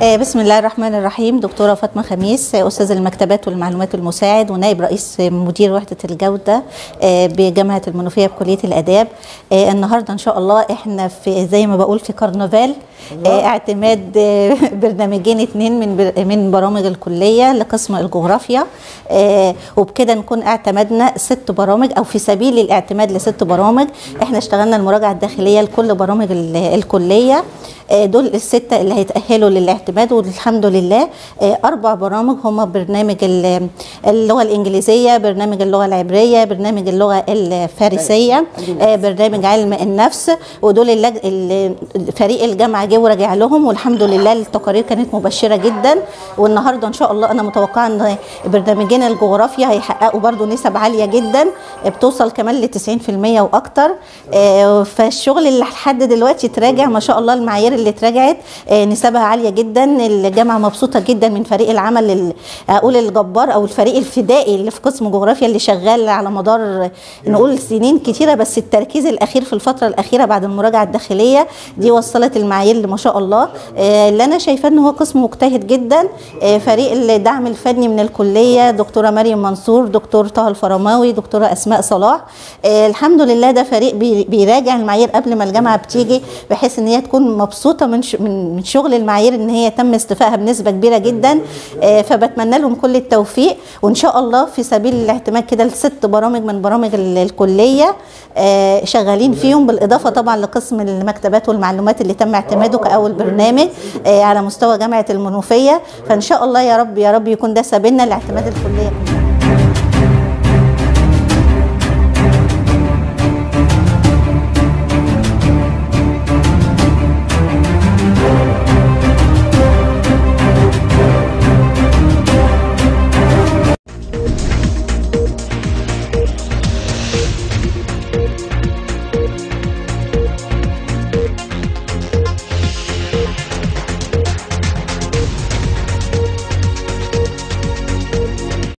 آه، بسم الله الرحمن الرحيم دكتورة فاطمة خميس آه، أستاذ المكتبات والمعلومات المساعد ونائب رئيس مدير وحدة الجودة آه، بجامعة المنوفية بكلية الآداب آه، النهاردة إن شاء الله إحنا في زي ما بقول في كرنفال آه، اعتماد آه، برنامجين اتنين من بر- من برامج الكلية لقسم الجغرافيا آه، وبكده نكون اعتمدنا ست برامج أو في سبيل الاعتماد لست برامج إحنا اشتغلنا المراجعة الداخلية لكل برامج ال- الكلية آه، دول الستة اللي هيتأهلوا للاعتماد والحمد لله آه، أربع برامج هم برنامج ال- اللغة الإنجليزية برنامج اللغة العبرية برنامج اللغة الفارسية آه، برنامج علم النفس ودول اللج... ال- فريق الجامعة جه وراجع لهم والحمد لله التقارير كانت مبشرة جدا والنهاردة إن شاء الله أنا متوقعة أن برنامجين الجغرافيا هيحققوا برضو نسب عالية جدا آه، بتوصل كمان ل 90% وأكتر آه، فالشغل اللي لحد دلوقتي اتراجع ما شاء الله المعايير اللي اتراجعت آه، نسبها عاليه جدا الجامعه مبسوطه جدا من فريق العمل ال- اقول الجبار او الفريق الفدائي اللي في قسم جغرافيا اللي شغال على مدار نقول سنين كتيره بس التركيز الاخير في الفتره الاخيره بعد المراجعه الداخليه دي وصلت المعايير اللي ما شاء الله آه، اللي انا شايفاه ان هو قسم مجتهد جدا آه، فريق الدعم الفني من الكليه دكتوره مريم منصور دكتور طه الفرماوي دكتوره اسماء صلاح آه، الحمد لله ده فريق بي- بيراجع المعايير قبل ما الجامعه بتيجي بحيث ان هي تكون مبسوطه من ش- من من شغل المعايير ان هي تم استيفائها بنسبه كبيره جدا آه، فبتمنى لهم كل التوفيق وان شاء الله في سبيل الاعتماد كده لست برامج من برامج ال- الكليه آه، شغالين فيهم بالاضافه طبعا لقسم المكتبات والمعلومات اللي تم اعتماده كاول برنامج آه، على مستوى جامعه المنوفيه فان شاء الله يا رب يا رب يكون ده سبيلنا لاعتماد الكليه كلها